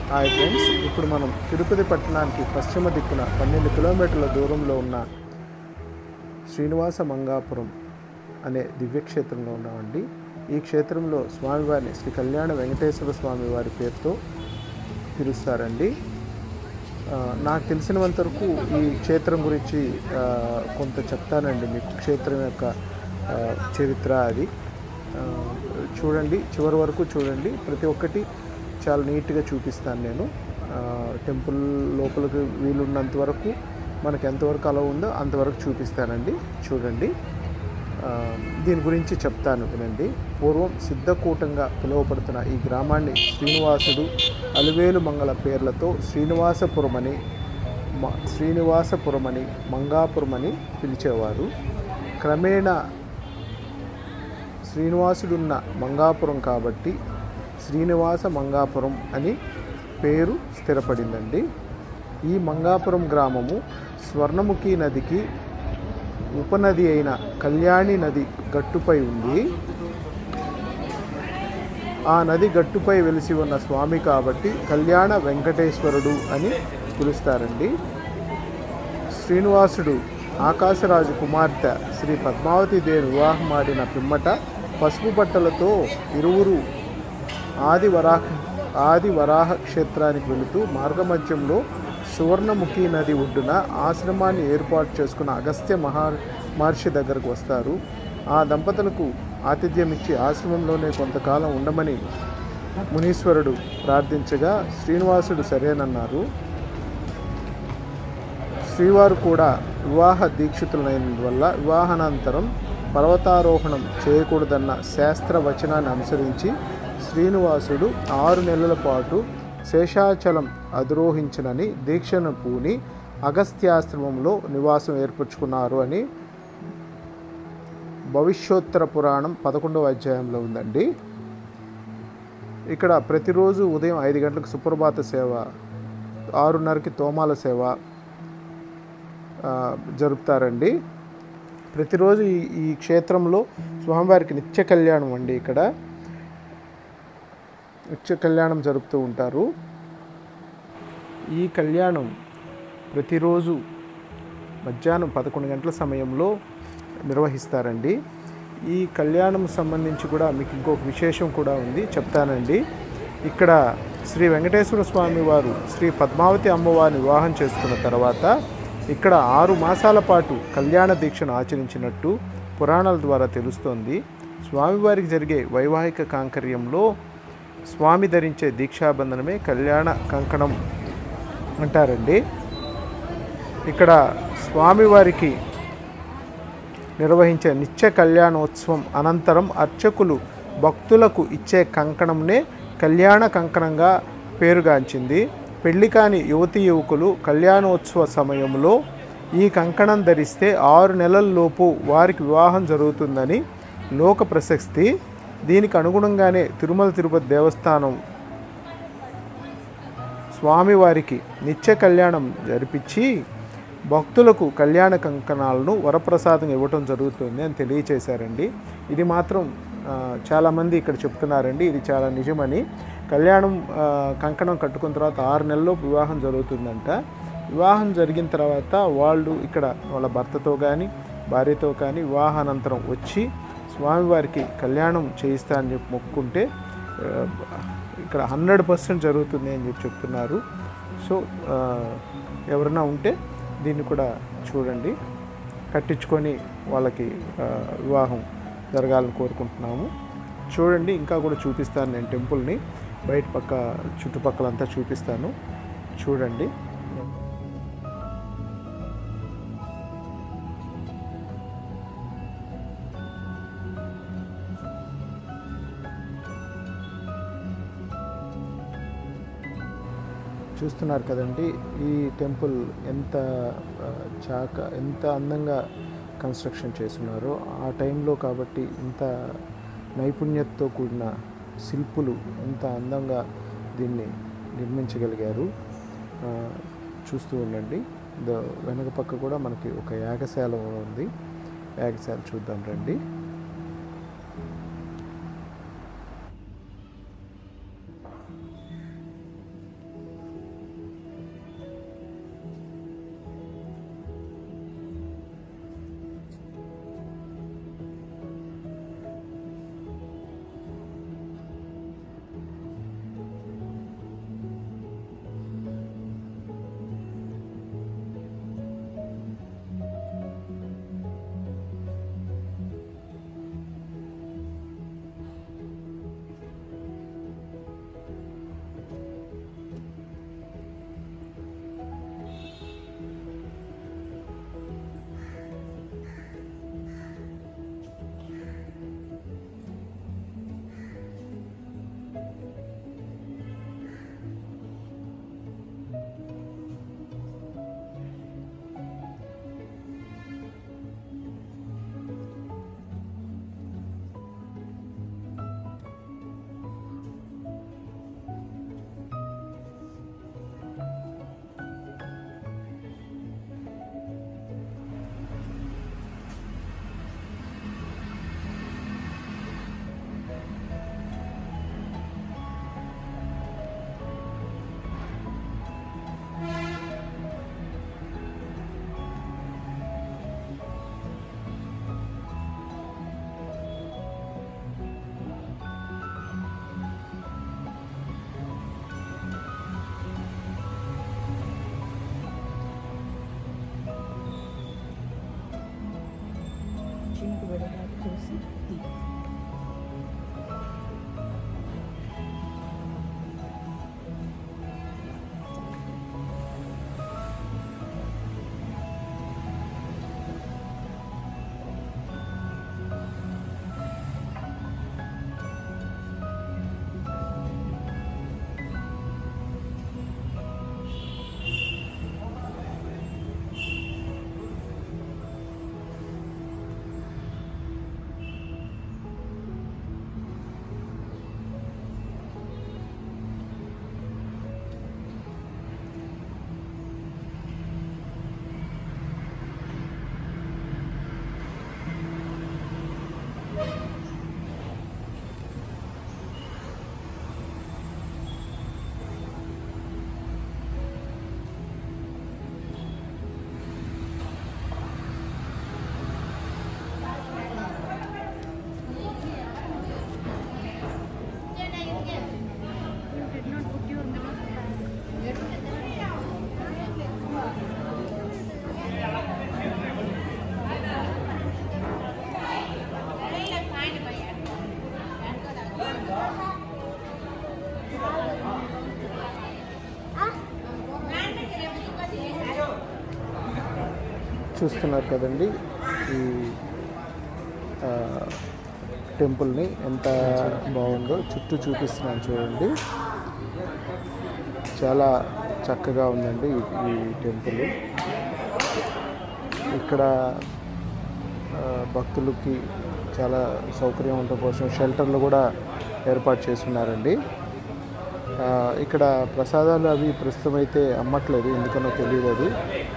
hi friends ఇప్పుడు మనం తిరుపతి పట్టణానికి పశ్చిమ దిక్కున పన్నెండు కిలోమీటర్ల దూరంలో ఉన్న శ్రీనివాస మంగాపురం అనే దివ్యక్షేత్రంలో ఉన్నామండి ఈ క్షేత్రంలో స్వామివారిని శ్రీ కళ్యాణ వెంకటేశ్వర స్వామి వారి పేరుతో పిలుస్తారండి ఆ, నాకు తెలిసినంత వరకు ఈ క్షేత్రం గురించి ఆ, కొంత చెప్తానండి మీకు క్షేత్రం యొక్క ఆ, చరిత్ర అది ఆ, చూడండి చివరి వరకు చూడండి ప్రతి ఒక్కటి చాలా నీట్గా చూపిస్తాను నేను ఆ, టెంపుల్ లోపలికి వీలున్నంత వరకు మనకు ఎంతవరకు అలా ఉందో అంతవరకు చూపిస్తానండి చూడండి ఆ, దీని గురించి చెప్తాను వినండి పూర్వం సిద్ధకూటంగా పిలువబడుతున్న ఈ గ్రామాన్ని శ్రీనివాసుడు అలివేలు మంగళ పేర్లతో శ్రీనివాసపురమని మ శ్రీనివాసపురమని మంగాపురమని పిలిచేవారు క్రమేణా శ్రీనివాసుడున్న మంగాపురం కాబట్టి శ్రీనివాస మంగాపురం అని పేరు స్థిరపడిందండి ఈ మంగాపురం గ్రామము స్వర్ణముఖి నదికి ఉపనది అయిన కళ్యాణి నది గట్టుపై ఉంది ఆ నది గట్టుపై వెలిసి ఉన్న స్వామి కాబట్టి కళ్యాణ వెంకటేశ్వరుడు అని పిలుస్తారండి శ్రీనివాసుడు ఆకాశరాజు కుమార్తె శ్రీ పద్మావతి దేవి వివాహమాడిన పిమ్మట పసుపు బట్టలతో ఇరువురు ఆది వరాహ ఆది వరాహ క్షేత్రానికి వెళుతూ మార్గమధ్యంలో సువర్ణముఖి నది ఒడ్డున ఆశ్రమాన్ని ఏర్పాటు చేసుకున్న అగస్త్య మహా మహర్షి దగ్గరకు వస్తారు ఆ దంపతులకు ఆతిథ్యం ఇచ్చి ఆశ్రమంలోనే కొంతకాలం ఉండమని మునీశ్వరుడు ప్రార్థించగా శ్రీనివాసుడు సరేనన్నారు శ్రీవారు కూడా వివాహ దీక్షితులైనందువల్ల వివాహానంతరం పర్వతారోహణం చేయకూడదన్న శాస్త్ర వచనాన్ని అనుసరించి శ్రీనివాసుడు ఆరు నెలల పాటు శేషాచలం అధిరోహించనని దీక్షను పూని అగస్త్యాశ్రమంలో నివాసం ఏర్పరచుకున్నారు అని భవిష్యోత్తర పురాణం పదకొండవ అధ్యాయంలో ఉందండి ఇక్కడ ప్రతిరోజు ఉదయం ఐదు గంటలకు సుప్రభాత సేవ ఆరున్నరకి తోమాల సేవ ఆ, జరుపుతారండి ప్రతిరోజు ఈ ఈ క్షేత్రంలో స్వామివారికి నిత్య కళ్యాణం అండి ఇక్కడ నిత్య కళ్యాణం జరుపుతూ ఉంటారు ఈ కళ్యాణం ప్రతిరోజు మధ్యాహ్నం పదకొండు గంటల సమయంలో నిర్వహిస్తారండి ఈ కళ్యాణం సంబంధించి కూడా మీకు ఇంకొక విశేషం కూడా ఉంది చెప్తానండి ఇక్కడ శ్రీ వెంకటేశ్వర స్వామి వారు శ్రీ పద్మావతి అమ్మవారిని వివాహం చేసుకున్న తర్వాత ఇక్కడ ఆరు మాసాల పాటు కళ్యాణ దీక్షను ఆచరించినట్టు పురాణాల ద్వారా తెలుస్తోంది స్వామివారికి జరిగే వైవాహిక కాంకర్యంలో స్వామి ధరించే దీక్షాబంధనమే కళ్యాణ కంకణం అంటారండి ఇక్కడ స్వామివారికి నిర్వహించే నిత్య కళ్యాణోత్సవం అనంతరం అర్చకులు భక్తులకు ఇచ్చే కంకణంనే కళ్యాణ కంకణంగా పేరుగాంచింది పెళ్లి కాని యువతి యువకులు కళ్యాణోత్సవ సమయంలో ఈ కంకణం ధరిస్తే ఆరు నెలల్లోపు వారికి వివాహం జరుగుతుందని లోక ప్రశస్తి దీనికి అనుగుణంగానే తిరుమల తిరుపతి దేవస్థానం స్వామివారికి నిత్య కళ్యాణం జరిపించి భక్తులకు కళ్యాణ కంకణాలను వరప్రసాదం ఇవ్వటం జరుగుతుంది అని తెలియచేశారండి ఇది మాత్రం ఆ, చాలామంది ఇక్కడ చెప్తున్నారండి ఇది చాలా నిజమని కళ్యాణం ఆ, కంకణం కట్టుకున్న తర్వాత ఆరు నెలల్లో వివాహం జరుగుతుందంట వివాహం జరిగిన తర్వాత వాళ్ళు ఇక్కడ వాళ్ళ భర్తతో కానీ భార్యతో కానీ వివాహానంతరం వచ్చి స్వామివారికి కళ్యాణం చేయిస్తా అని చెప్పి మొక్కుకుంటే ఆ, ఇక్కడ హండ్రెడ్ పర్సెంట్ జరుగుతుంది అని చెప్పి చెప్తున్నారు సో ఆ, ఎవరైనా ఉంటే దీన్ని కూడా చూడండి కట్టించుకొని వాళ్ళకి ఆ, వివాహం జరగాలని కోరుకుంటున్నాము చూడండి ఇంకా కూడా చూపిస్తాను నేను టెంపుల్ని బయట పక్క చుట్టుపక్కలంతా చూపిస్తాను చూడండి చూస్తున్నారు కదండి ఈ టెంపుల్ ఎంత ఆ, చాక ఎంత అందంగా కన్స్ట్రక్షన్ చేస్తున్నారో ఆ టైంలో కాబట్టి ఇంత నైపుణ్యతతో కూడిన శిల్పులు ఎంత అందంగా దీన్ని నిర్మించగలిగారు ఆ, చూస్తూ ఉండండి ద వెనక పక్క కూడా మనకి ఒక యాగశాల ఉంది యాగశాల చూద్దాం రండి చూస్తున్నారు కదండి ఈ ఆ, టెంపుల్ని ఎంత బాగుందో చుట్టూ చూపిస్తున్నాను చూడండి చాలా చక్కగా ఉందండి ఈ- ఈ టెంపుల్ ఇక్కడ ఆ, భక్తులకి చాలా సౌకర్యం ఉండటం కోసం షెల్టర్లు కూడా ఏర్పాటు చేస్తున్నారండి ఆ, ఇక్కడ ప్రసాదాలు అవి ప్రస్తుతం అయితే అమ్మట్లేదు ఎందుకనో తెలియదు అది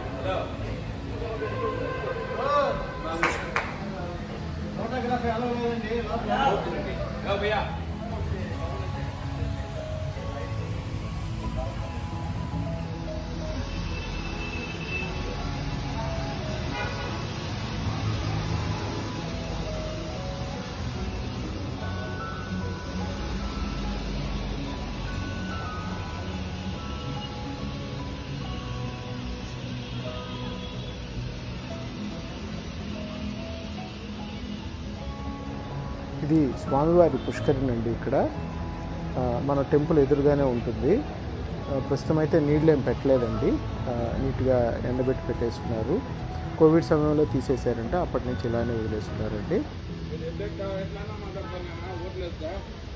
ఇది స్వామివారి పుష్కరిణి అండి ఇక్కడ ఆ, మన టెంపుల్ ఎదురుగానే ఉంటుంది ఆ, ప్రస్తుతం అయితే నీళ్ళు ఏం పెట్టలేదండి ఆ, నీట్గా ఎండబెట్టి పెట్టేసుకున్నారు కోవిడ్ సమయంలో తీసేశారంట అప్పటి నుంచి ఇలానే వదిలేసుకున్నారండి ఎట్లా ఎట్లా మాట్లాడుతున్నా ఓట్లేదు